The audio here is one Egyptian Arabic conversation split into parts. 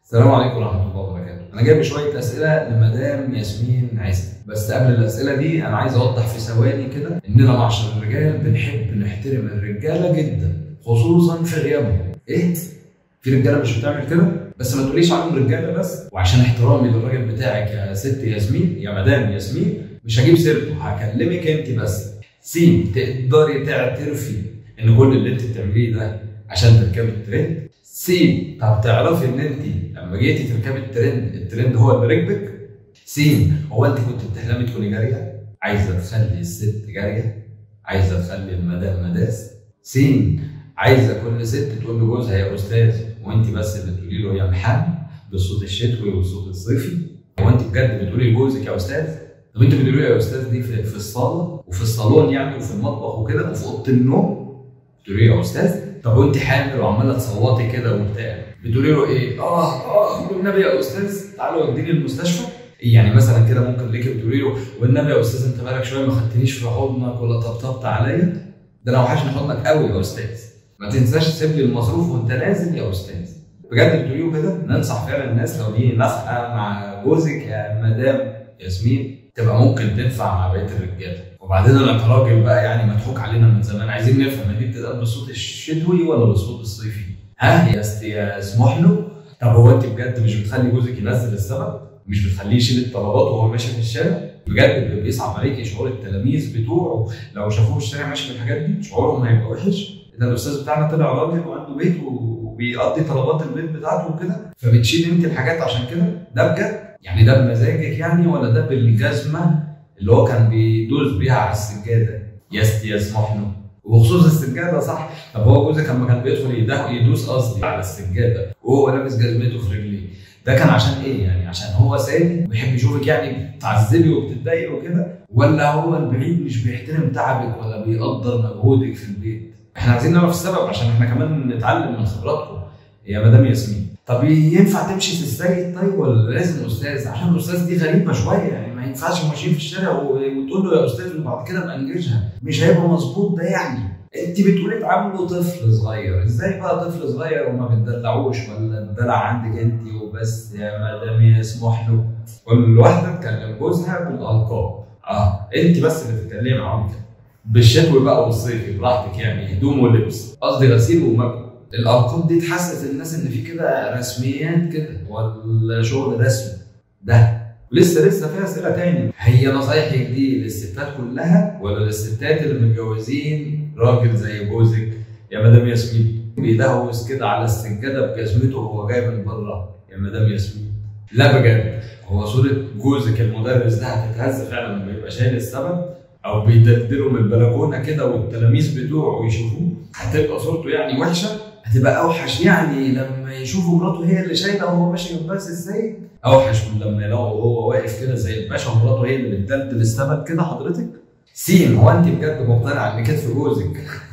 السلام عليكم ورحمه الله وبركاته انا جايب شويه اسئله لمدام ياسمين عيسى بس قبل الاسئله دي انا عايز اوضح في ثواني كده اننا معشر الرجال بنحب نحترم الرجاله جدا خصوصا في غيابهم ايه في رجاله مش بتعمل كده بس ما تقوليش عنهم رجاله بس وعشان احترامي للراجل بتاعك يا ست ياسمين يا مدام ياسمين مش هجيب سيرته هكلمك انت بس سين تقدري تعترفي ان كل اللي انت بتعمليه ده عشان تركبي الترند سين طب تعرفي ان انت لما جيتي تركبي الترند الترند هو اللي ركبك سين هو انت كنت بتحلمي تكوني جاريه عايزه تخلي الست جاريه عايزه تخلي المدام مداس سين عايزه كل ست تقول لجوزها يا استاذ وانت بس اللي تقولي له يا محمد بالصوت الشتوي والصوت الصيفي هو انت بجد بتقولي لجوزك يا استاذ طب انت بتقولي له يا استاذ دي في, في الصاله وفي الصالون يعني وفي المطبخ وكده وفي اوضه النوم بتقولي له يا استاذ طب وانت حامل وعماله تصوتي كده وبتاع بتقولي له ايه اه اه والنبي يا استاذ تعالى وديني المستشفى يعني مثلا كده ممكن ليكي بتقولي له والنبي يا استاذ انت بقالك شويه ما خدتنيش في حضنك ولا طبطبت عليا ده انا وحشني حضنك قوي يا استاذ ما تنساش تسيب لي المصروف وانت نازل يا استاذ بجد بتقولي له كده ننصح فعلا الناس لو دي نصحه مع جوزك يا مدام ياسمين تبقى ممكن تنفع مع بقيه الرجاله وبعدين انا كراجل بقى يعني مضحوك علينا من زمان عايزين نفهم دي بتتقال بالصوت الشتوي ولا بالصوت الصيفي ها يا است يا اسمح له طب هو انت بجد مش بتخلي جوزك ينزل السبب مش بتخليه يشيل الطلبات وهو ماشي في الشارع بجد بيصعب عليكي شعور التلاميذ بتوعه لو شافوه في الشارع ماشي بالحاجات دي شعورهم هيبقى وحش ده الاستاذ بتاعنا طلع راجل وعنده بيت وبيقضي طلبات البيت بتاعته وكده فبتشيل انت الحاجات عشان كده ده بجد يعني ده بمزاجك يعني ولا ده بالجزمه اللي هو كان بيدوس بيها على السجاده يس يسمح له وبخصوص السجاده صح طب هو جوزك لما كان بيدخل يده- يدوس قصدي على السجاده وهو لابس جزمته في رجليه ده كان عشان ايه يعني عشان هو سادي ويحب يشوفك يعني بتعذبي وبتتضايقي وكده ولا هو البعيد مش بيحترم تعبك ولا بيقدر مجهودك في البيت احنا عايزين نعرف السبب عشان احنا كمان نتعلم من خبراتكم يا مدام ياسمين طب ينفع تمشي في السيد طيب ولا لازم استاذ عشان الاستاذ دي غريبه شويه يعني ما ينفعش ماشيين في الشارع و- وتقول له يا استاذ وبعد كده مأنجزها مش هيبقى مظبوط ده يعني انت بتقولي تعامله طفل صغير ازاي بقى طفل صغير وما بتدلعوش ولا الدلع عندك انت وبس يا مدام يسمح له كل واحده تكلم جوزها بالالقاب اه انت بس اللي تتكلمي معاهم كده بالشتوي بقى والصيفي براحتك يعني هدوم ولبس قصدي غسيل ومكوى الالقاب دي تحسس الناس ان في كده رسميات كده ولا شغل رسمي ده ولسه لسه في اسئله تاني هي نصايحك دي للستات كلها ولا للستات اللي متجوزين راجل زي جوزك يا مدام ياسمين بيدهوس كده على السجاده بجزمته وهو جاي من بره يا مدام ياسمين لا بجد هو صوره جوزك المدرس ده هتتهز فعلا لما يبقى شايل السبب او بيدلدله من البلكونه كده والتلاميذ بتوعه يشوفوه هتبقى صورته يعني وحشه هتبقى اوحش يعني لما يشوفوا مراته هي اللي شايله وهو ماشي جنب باس السيد اوحش من لما يلاقوا هو واقف كده زي الباشا ومراته هي اللي بتدلدل السبب كده حضرتك سين هو انت بجد مقتنعه ان كتف جوزك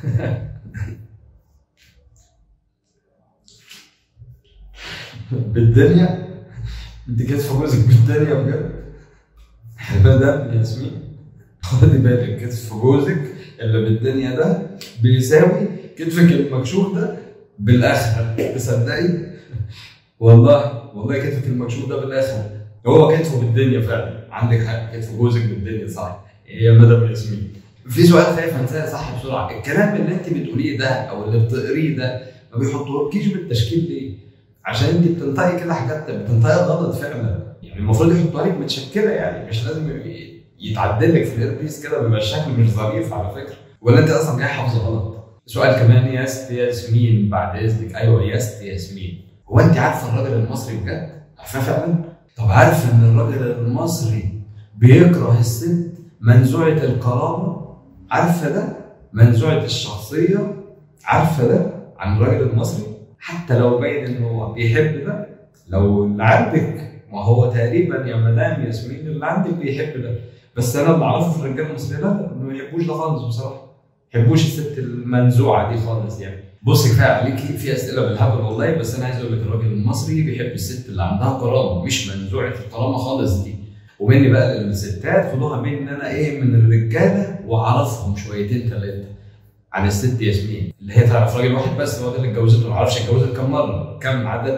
بالدنيا انت كتف جوزك بالدنيا بجد مدام ياسمين خدي بالك كتف جوزك اللي بالدنيا ده بيساوي كتفك المكشوف ده بالاخره تصدقي والله والله كتفك المكشوف ده بالاخره هو كتفه بالدنيا فعلا عندك حق كتف جوزك بالدنيا صح يا مدام ياسمين في سؤال خايف انساه صح بسرعه الكلام اللي انت بتقوليه ده او اللي بتقريه ده ما بيحطوكيش بالتشكيل ليه؟ عشان انت بتنطقي كده حاجات بتنطقي غلط فعلا يعني المفروض يحطوها لك متشكله يعني مش لازم ي- يتعدل لك في الايربيس كده بيبقى الشكل مش ظريف على فكره ولا انت اصلا جاي حافظه غلط سؤال كمان يا ست ياسمين بعد اذنك ايوه يا ست ياسمين هو انت عارفه الراجل المصري بجد؟ عارفاه فعلا؟ طب عارفه ان الراجل المصري بيكره الست منزوعه الكرامه؟ عارفه ده؟ منزوعه الشخصيه؟ عارفه ده عن الراجل المصري؟ حتى لو باين ان هو بيحب ده لو اللي عندك ما هو تقريبا يا مدام ياسمين اللي عندك بيحب ده بس انا اللي اعرفه في الرجاله المصريه لا ما بيحبوش ده خالص بصراحه ما بيحبوش الست المنزوعه دي خالص يعني بصي كفايه عليكي في اسئله بالهبل والله بس انا عايز اقول لك الراجل المصري بيحب الست اللي عندها كرامه مش منزوعه الكرامه خالص دي ومني بقى للستات خدوها مني ان انا ايه من الرجاله واعرفهم شويتين ثلاثه عن الست ياسمين اللي هي تعرف راجل واحد بس هو ده اللي اتجوزته ما اعرفش اتجوزت كم مره كم عدد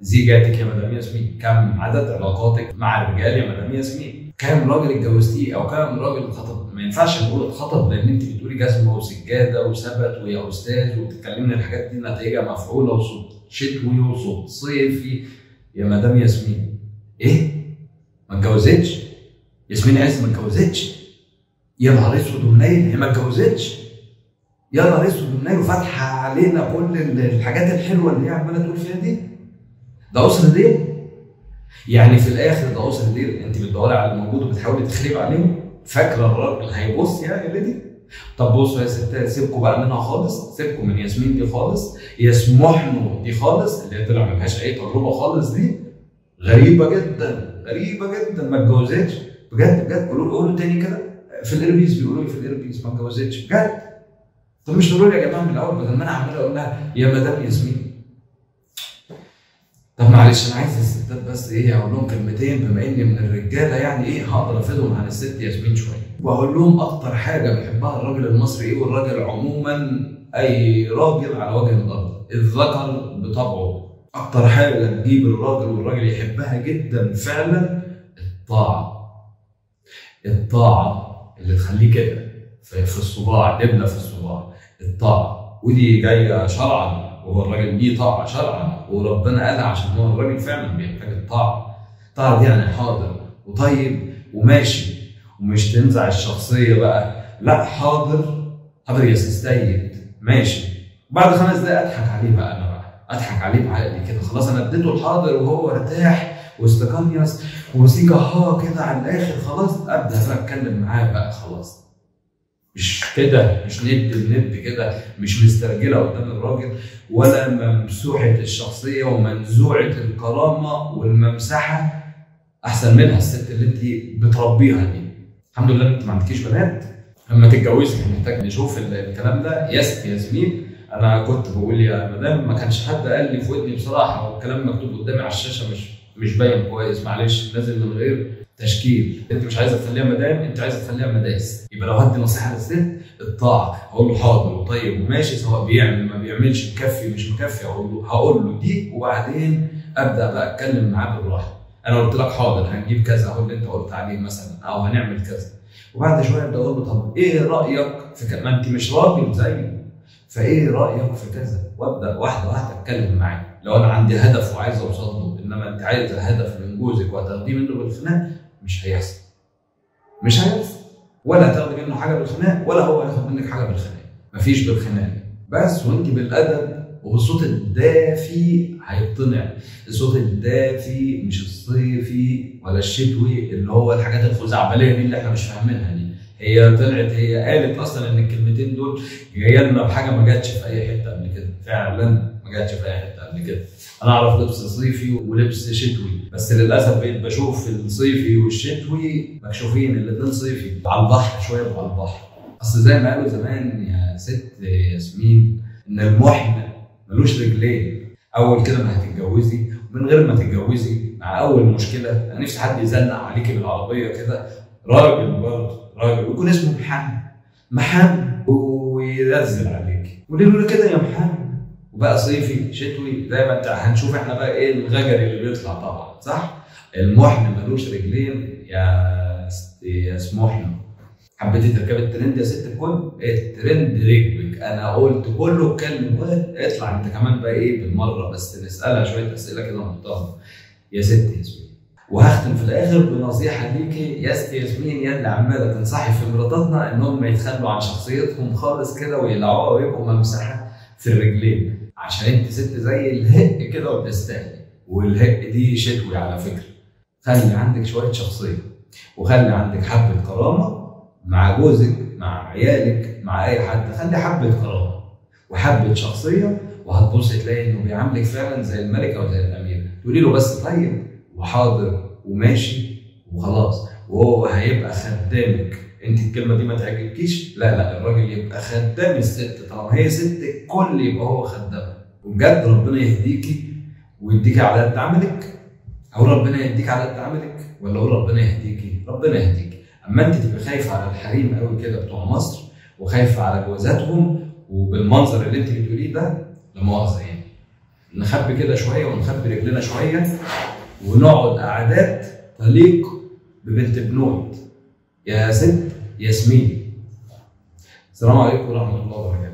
زيجاتك يا مدام ياسمين كم عدد علاقاتك مع الرجال يا مدام ياسمين كم راجل اتجوزتيه او كم راجل خطب ما ينفعش نقول اتخطب لان انت بتقولي جزمه وسجاده وثبت ويا استاذ وبتتكلمي الحاجات دي نتائجها مفعوله وصوت شتوي وصوت صيفي يا مدام ياسمين ايه ما اتجوزتش ياسمين عز ما اتجوزتش يا نهار اسود ومنيل هي ما اتجوزتش يا نهار اسود ومنيل وفاتحه علينا كل الحاجات الحلوه اللي هي عماله تقول فيها دي ده اسر ديل يعني في الاخر ده اسر ديل انت بتدوري على الموجود وبتحاولي تخربي عليهم فاكره الراجل هيبص يا ليدي طب بصوا يا ستات سيبكم بقى منها خالص سيبكم من ياسمين دي خالص يسمحنوا دي خالص اللي هي طلع ما لهاش اي تجربه خالص دي غريبه جدا غريبه جدا ما اتجوزتش بجد بجد قولوا قولوا تاني كده في الايربيس بيقولوا لي في الايربيس ما اتجوزتش بجد طب مش تقولوا لي يا جماعه من الاول بدل ما انا عمال اقول لها يا مدام ياسمين طب معلش انا عايز الستات بس ايه اقول لهم كلمتين بما اني من الرجاله يعني ايه هقدر افيدهم عن الست ياسمين شويه واقول لهم اكتر حاجه بيحبها الراجل المصري ايه والراجل عموما اي راجل على وجه الارض الذكر بطبعه اكتر حاجه تجيب الراجل والراجل يحبها جدا فعلا الطاعه الطاعه اللي تخليه كده في في الصباع دبله في الصباع الطاعه ودي جايه شرعا وهو الراجل ليه طاعه شرعا وربنا قالها عشان هو الراجل فعلا بيحتاج الطاعه الطاعه دي يعني حاضر وطيب وماشي ومش تنزع الشخصيه بقى لا حاضر حاضر يا سيد ماشي بعد خمس دقايق اضحك عليه بقى انا بقى اضحك عليه بعقلي كده خلاص انا اديته الحاضر وهو ارتاح واستقنيص وسيجا ها كده على الاخر خلاص ابدا بقى اتكلم معاه بقى خلاص مش كده مش ند بند كده مش مسترجله قدام الراجل ولا ممسوحه الشخصيه ومنزوعه الكرامه والممسحه احسن منها الست اللي انت بتربيها دي الحمد لله انت ما عندكيش بنات لما تتجوزي محتاج نشوف الكلام ده يا ياسمين انا كنت بقول يا مدام ما كانش حد قال لي في ودني بصراحه والكلام مكتوب قدامي على الشاشه مش مش باين كويس معلش نازل من غير تشكيل انت مش عايزه تخليها مدام انت عايزه تخليها مداس يبقى لو هدي نصيحه للست الطاعه هقول له حاضر وطيب وماشي سواء بيعمل ما بيعملش مكفي مش مكفي هقول له هقول له دي وبعدين ابدا بقى اتكلم معاه بالراحه انا قلت لك حاضر هنجيب كذا اهو اللي انت قلت عليه مثلا او هنعمل كذا وبعد شويه ابدا اقول له طب ايه رايك في كذا ما انت مش راجل زيه فايه رايك في كذا وابدا واحده واحده اتكلم معاه لو انا عندي هدف وعايز اوصل له انما انت عايز هدف من جوزك وهتاخديه منه بالخناق مش هيحصل مش هيحصل ولا هتاخدي منه حاجه بالخناق ولا هو هياخد منك حاجه بالخناق مفيش بالخناق بس وانت بالادب وبالصوت الدافي هيقتنع الصوت الدافي مش الصيفي ولا الشتوي اللي هو الحاجات الخزعبليه دي اللي احنا مش فاهمينها دي هي طلعت هي قالت اصلا ان الكلمتين دول جايه لنا بحاجه ما جاتش في اي حته قبل كده فعلا ما جاتش في اي حته قبل كده انا اعرف لبس صيفي ولبس شتوي بس للاسف بقيت بشوف الصيفي والشتوي مكشوفين الاثنين صيفي على البحر شويه على البحر اصل زي ما قالوا زمان يا ست ياسمين ان المحن ملوش رجلين اول كده ما هتتجوزي ومن غير ما تتجوزي مع اول مشكله انا نفسي حد يزنق عليكي بالعربيه كده راجل برضه راجل ويكون اسمه محمد محمد وينزل عليك قولي له كده يا محمد وبقى صيفي شتوي زي ما انت هنشوف احنا بقى ايه الغجر اللي بيطلع طبعا صح؟ المحن ملوش رجلين يا يا سموحنا حبيتي تركبي الترند يا ست الكل الترند ركبك انا قلت كله اتكلم اطلع انت كمان بقى ايه بالمره بس نسالها شويه اسئله كده محترمه يا ست ياسمين وهختم في الاخر بنصيحه ليكي يا ست ياسمين يا اللي عماله تنصحي في مراتاتنا انهم يتخلوا عن شخصيتهم خالص كده ويلعبوها ويبقوا ممسحه في الرجلين عشان انت ست زي الهق كده وبتستاهلي والهق دي شتوي على فكره خلي عندك شويه شخصيه وخلي عندك حبه كرامه مع جوزك مع عيالك مع اي حد خلي حبه كرامه وحبه شخصيه وهتبص تلاقي انه بيعاملك فعلا زي الملك او زي الامير تقولي له بس طيب وحاضر وماشي وخلاص وهو هيبقى خدامك انت الكلمه دي ما تعجبكيش لا لا الراجل يبقى خدام الست طالما هي ست الكل يبقى هو خدامها وبجد ربنا يهديكي ويديكي على قد عملك او ربنا يهديك على قد عملك ولا اقول ربنا يهديكي ربنا يهديكي اما انت تبقى خايفه على الحريم قوي كده بتوع مصر وخايفه على جوازاتهم وبالمنظر اللي انت بتقوليه ده لا مؤاخذه يعني نخبي كده شويه ونخبي رجلنا شويه ونقعد قعدات تليق ببنت بنوت يا ست ياسمين السلام عليكم ورحمه الله وبركاته